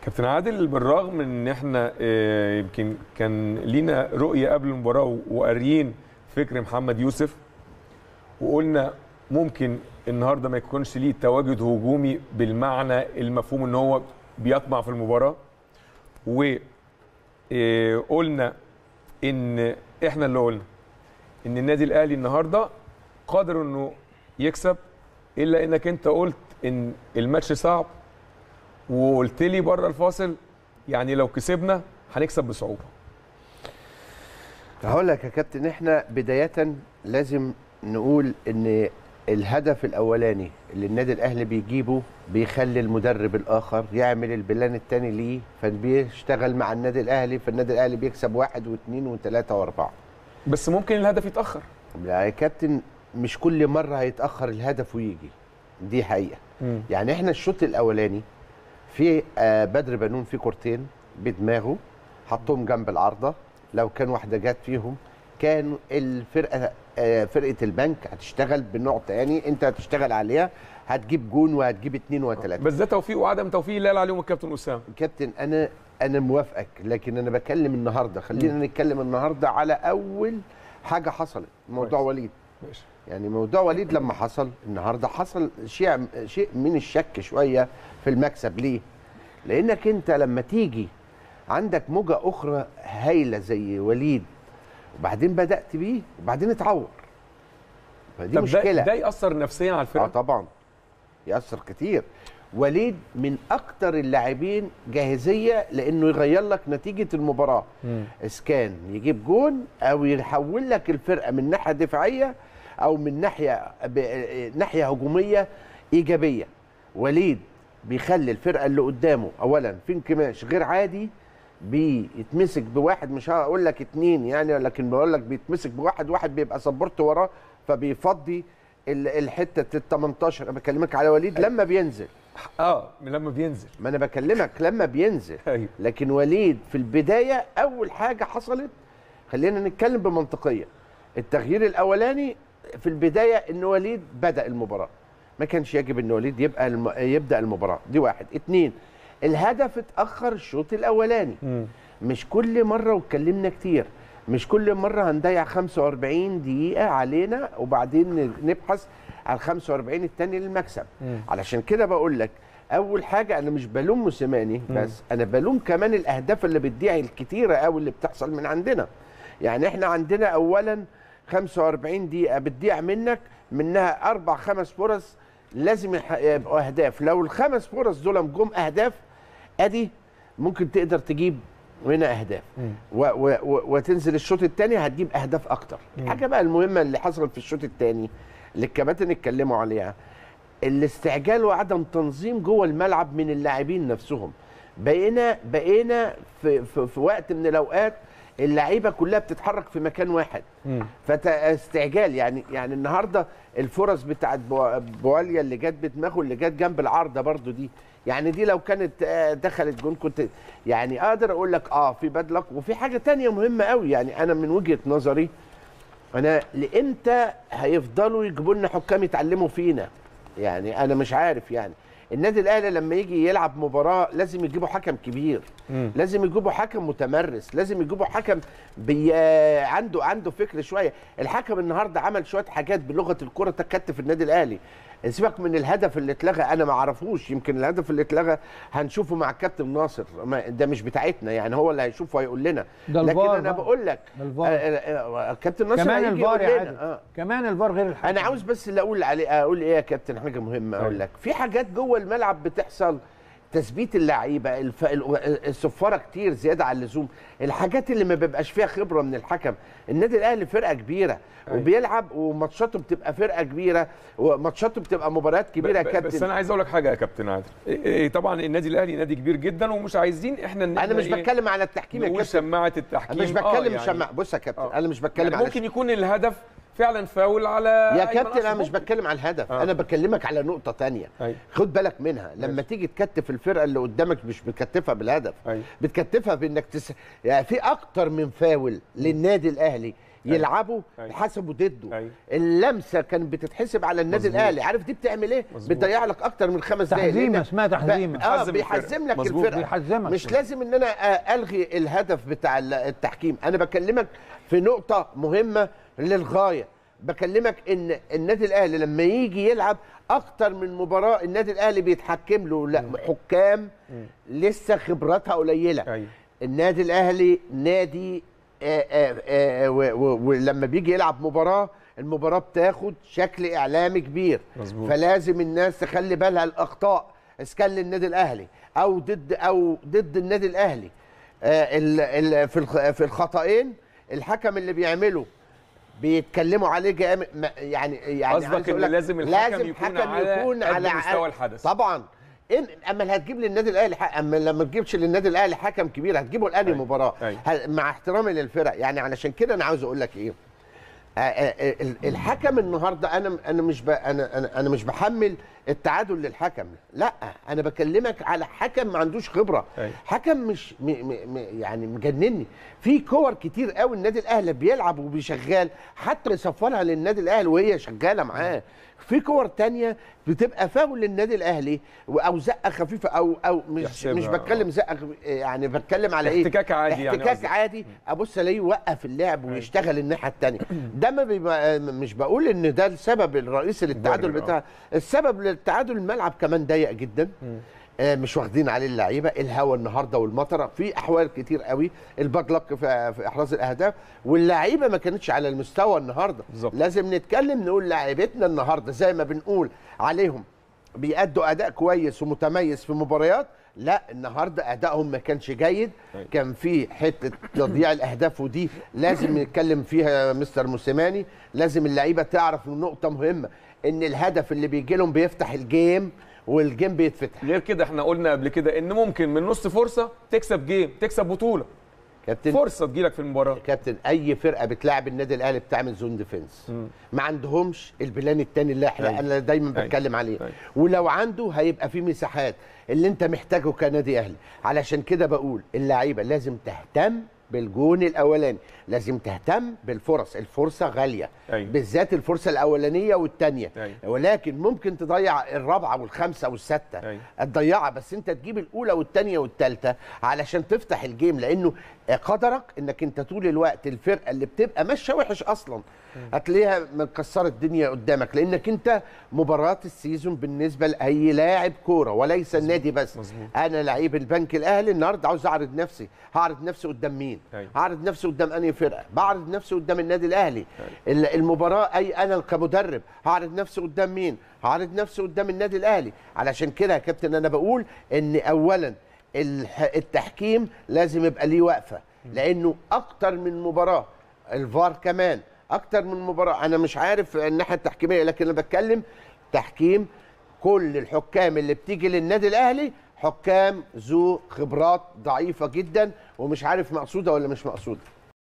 كابتن عادل بالرغم من ان احنا آه، يمكن كان لينا رؤيه قبل المباراه وقاريين فكر محمد يوسف وقلنا ممكن النهارده ما يكونش ليه تواجد هجومي بالمعنى المفهوم ان هو بيطمع في المباراه وقلنا ان احنا اللي قلنا ان النادي الاهلي النهارده قادر انه يكسب الا انك انت قلت ان الماتش صعب وقلت لي بره الفاصل يعني لو كسبنا هنكسب بصعوبه هقول لك يا كابتن احنا بداية لازم نقول ان الهدف الاولاني اللي النادي الاهلي بيجيبه بيخلي المدرب الاخر يعمل البلان الثاني ليه فبيشتغل مع النادي الاهلي فالنادي الاهلي بيكسب واحد واثنين وثلاثة واربعة بس ممكن الهدف يتاخر لا يا كابتن مش كل مرة هيتأخر الهدف ويجي دي حقيقة يعني احنا الشوط الاولاني في آه، بدر بنون في كورتين بدماغه حطهم جنب العارضه لو كان واحده جت فيهم كان الفرقه آه، فرقه البنك هتشتغل بنوع تاني انت هتشتغل عليها هتجيب جون وهتجيب اتنين وتلاته بس ده توفيق وعدم توفيق لا عليهم الكابتن اسامه كابتن انا انا موافقك لكن انا بكلم النهارده خلينا نتكلم النهارده على اول حاجه حصلت موضوع كويس. وليد ماشي يعني موضوع وليد لما حصل النهارده حصل شيء شيء من الشك شويه في المكسب ليه؟ لانك انت لما تيجي عندك موجه اخرى هايله زي وليد وبعدين بدات بيه وبعدين اتعور فدي طب مشكله ده, ده ياثر نفسيا على اه الفرقه طبعا ياثر كتير وليد من اكتر اللاعبين جاهزيه لانه يغير لك نتيجه المباراه مم. اسكان يجيب جون او يحول لك الفرقه من ناحيه دفاعيه او من ناحيه ب... ناحيه هجوميه ايجابيه وليد بيخلي الفرقه اللي قدامه اولا في انكماش غير عادي بيتمسك بواحد مش هقول لك اتنين يعني لكن بقول لك بيتمسك بواحد واحد بيبقى سبورت وراه فبيفضي ال- الحته ال 18 انا بكلمك على وليد لما بينزل اه لما بينزل ما انا بكلمك لما بينزل ايوه لكن وليد في البدايه اول حاجه حصلت خلينا نتكلم بمنطقيه التغيير الاولاني في البدايه ان وليد بدا المباراه ما كانش يجب ان وليد يبقى الم... يبدا المباراه دي واحد اتنين الهدف اتاخر الشوط الاولاني مم. مش كل مره واتكلمنا كتير مش كل مره هنضيع 45 دقيقه علينا وبعدين نبحث على ال 45 التاني للمكسب مم. علشان كده بقول لك اول حاجه انا مش بلوم موسيماني بس انا بلوم كمان الاهداف اللي بتضيع الكتيره قوي اللي بتحصل من عندنا يعني احنا عندنا اولا 45 دقيقه بتضيع منك منها اربع خمس فرص لازم يح- يبقوا اهداف لو الخمس فرص دول جم اهداف ادي ممكن تقدر تجيب هنا اهداف و و و وتنزل الشوط الثاني هتجيب اهداف اكتر الحاجه بقى المهمه اللي حصلت في الشوط الثاني اللي الكباتن اتكلموا عليها الاستعجال وعدم تنظيم جوه الملعب من اللاعبين نفسهم بقينا بقينا في, في, في وقت من الاوقات اللعيبه كلها بتتحرك في مكان واحد مم. فاستعجال يعني يعني النهارده الفرص بتاعت بو- بواليا اللي جت بدماغه اللي جت جنب العارضه برضو دي يعني دي لو كانت آه، دخلت جون كنت يعني اقدر اقول لك اه في بدلك وفي حاجه تانية مهمه قوي يعني انا من وجهه نظري انا لامتى هيفضلوا يجيبوا لنا حكام يتعلموا فينا يعني انا مش عارف يعني النادي الاهلي لما يجي يلعب مباراه لازم يجيبوا حكم كبير مم. لازم يجيبوا حكم متمرس لازم يجيبوا حكم بي... آه، عنده عنده فكر شويه الحكم النهارده عمل شويه حاجات بلغه الكره تكتف النادي الاهلي سيبك من الهدف اللي اتلغى انا ما اعرفوش يمكن الهدف اللي اتلغى هنشوفه مع الكابتن ناصر ما ده مش بتاعتنا يعني هو اللي هيشوفه هيقول لنا ده لكن الفار انا بقى. بقول لك ده الفار. آه، آه، آه، كابتن ناصر كمان هيجي الفار يقول يا لنا. عادل آه. كمان الفار غير الحكم انا عاوز بس اللي اقول عليه اقول ايه يا كابتن حاجه مهمه اقول أيوة. لك في حاجات جوه الملعب بتحصل تثبيت اللعيبه الف... ال- الصفاره كتير زياده عن اللزوم الحاجات اللي ما بيبقاش فيها خبره من الحكم النادي الاهلي فرقه كبيره أيوة. وبيلعب وماتشاته بتبقى فرقه كبيره وماتشاته بتبقى مباريات كبيره يا ب- ب- كابتن بس انا عايز اقول لك حاجه يا كابتن عادل إيه إيه طبعا النادي الاهلي نادي كبير جدا ومش عايزين احنا إن انا إحنا مش إيه بتكلم على التحكيم يا نقول كابتن سماعه التحكيم انا مش آه، بتكلم يعني- شماع بص يا كابتن آه. انا مش بتكلم يعني على ممكن يكون الهدف فعلا فاول على يا أيمن كابتن انا أشرف مش ممكن. بتكلم على الهدف آه. انا بكلمك على نقطه تانية أيوة. خد بالك منها لما ماشي. تيجي تكتف الفرقه اللي قدامك مش بتكتفها بالهدف أيوة. بتكتفها بانك تس... يعني في اكتر من فاول للنادي الاهلي يلعبوا أيوة. حسبوا ضده أيوة. اللمسه كانت بتتحسب على النادي مظبوط. الاهلي عارف دي بتعمل ايه مظبوط. بتضيع لك اكتر من خمس دقائق تحزيمة، لأن- اسمها تحزيمة. ب- اه بيحزم الفرقة. بيحزم لك مظبوط. الفرقه بيحزمك. مش لازم ان انا آه، الغي الهدف بتاع ال- التحكيم انا بكلمك في نقطه مهمه للغايه بكلمك ان النادي الاهلي لما يجي يلعب اكتر من مباراه النادي الاهلي بيتحكم له لا حكام لسه خبراتها قليله ايوه النادي الاهلي نادي آه، آه، آه، و- و- ولما بيجي يلعب مباراه المباراه بتاخد شكل اعلامي كبير مظبوط. فلازم الناس تخلي بالها الاخطاء اسكان للنادي الاهلي او ضد او ضد النادي الاهلي آه، ال- ال- في الخ- في الخطأين الحكم اللي بيعمله بيتكلموا عليه جامد ما- يعني يعني قصدك عايز أقول إن لك لازم الحكم يكون على قد مستوى الحدث. طبعا إن اما اللي هتجيب للنادي الاهلي حق اما لما تجيبش للنادي الاهلي حكم كبير هتجيبه لاني أيوة. مباراه أيوة. هل- مع احترامي للفرق يعني علشان كده انا عاوز اقول لك ايه آه، آه، ال- الحكم النهارده انا انا مش ب... انا انا انا مش بحمل التعادل للحكم لا انا بكلمك على حكم ما عندوش خبره أيوة. حكم مش م... م... م... يعني مجنني في كور كتير قوي النادي الاهلي بيلعب وبيشغال حتى يصفرها للنادي الاهلي وهي شغاله معاه في كور تانية بتبقى فاول للنادي الاهلي و- او زقه خفيفه او او مش يحسبها، مش بتكلم زقه خف- يعني بتكلم على ايه احتكاك عادي يعني احتكاك قصدك. عادي ابص الاقيه يوقف اللعب ويشتغل الناحيه الثانيه ده ما بيبقى مش بقول ان ده السبب الرئيسي للتعادل مبرر، آه. بتاع السبب للتعادل الملعب كمان ضيق جدا آه، مش واخدين عليه اللعيبه الهوا النهارده والمطره في احوال كتير قوي الباد لك في في احراز الاهداف واللعيبه ما كانتش على المستوى النهارده بالظبط. لازم نتكلم نقول لعيبتنا النهارده زي ما بنقول عليهم بيأدوا اداء كويس ومتميز في مباريات لا النهارده ادائهم ما كانش جيد أيوة. كان في حته تضييع الاهداف ودي لازم نتكلم فيها مستر موسيماني لازم اللعيبه تعرف نقطه مهمه ان الهدف اللي بيجي لهم بيفتح الجيم والجيم بيتفتح غير كده احنا قلنا قبل كده ان ممكن من نص فرصه تكسب جيم تكسب بطوله كابتن فرصه تجيلك في المباراه كابتن اي فرقه بتلاعب النادي الاهلي بتعمل زون ديفنس ما عندهمش البلان التاني اللي احنا أيوة. انا دايما أيوة. بتكلم عليه أيوة. ولو عنده هيبقى في مساحات اللي انت محتاجه كنادي اهلي علشان كده بقول اللعيبه لازم تهتم بالجون الاولاني لازم تهتم بالفرص الفرصه غاليه أيوة. بالذات الفرصه الاولانيه والثانيه أيوة. ولكن ممكن تضيع الرابعه والخامسه والسادسه أيوة. تضيعها بس انت تجيب الاولى والثانيه والثالثه علشان تفتح الجيم لانه قدرك انك انت طول الوقت الفرقه اللي بتبقى ماشيه وحش اصلا هتلاقيها مكسره الدنيا قدامك لانك انت مباراه السيزون بالنسبه لاي لاعب كوره وليس النادي بس مظبوط. انا لعيب البنك الاهلي النهارده عاوز اعرض نفسي هعرض نفسي قدام مين أيوة. هعرض نفسي قدام انهي فرقه بعرض نفسي قدام النادي الاهلي ال- المباراه اي انا كمدرب هعرض نفسي قدام مين هعرض نفسي قدام النادي الاهلي علشان كده يا كابتن انا بقول ان اولا الح- التحكيم لازم يبقى ليه وقفه لانه اكتر من مباراه الفار كمان اكتر من مباراه انا مش عارف الناحيه التحكيميه لكن انا بتكلم تحكيم كل الحكام اللي بتيجي للنادي الاهلي حكام ذو خبرات ضعيفه جدا ومش عارف مقصوده ولا مش مقصوده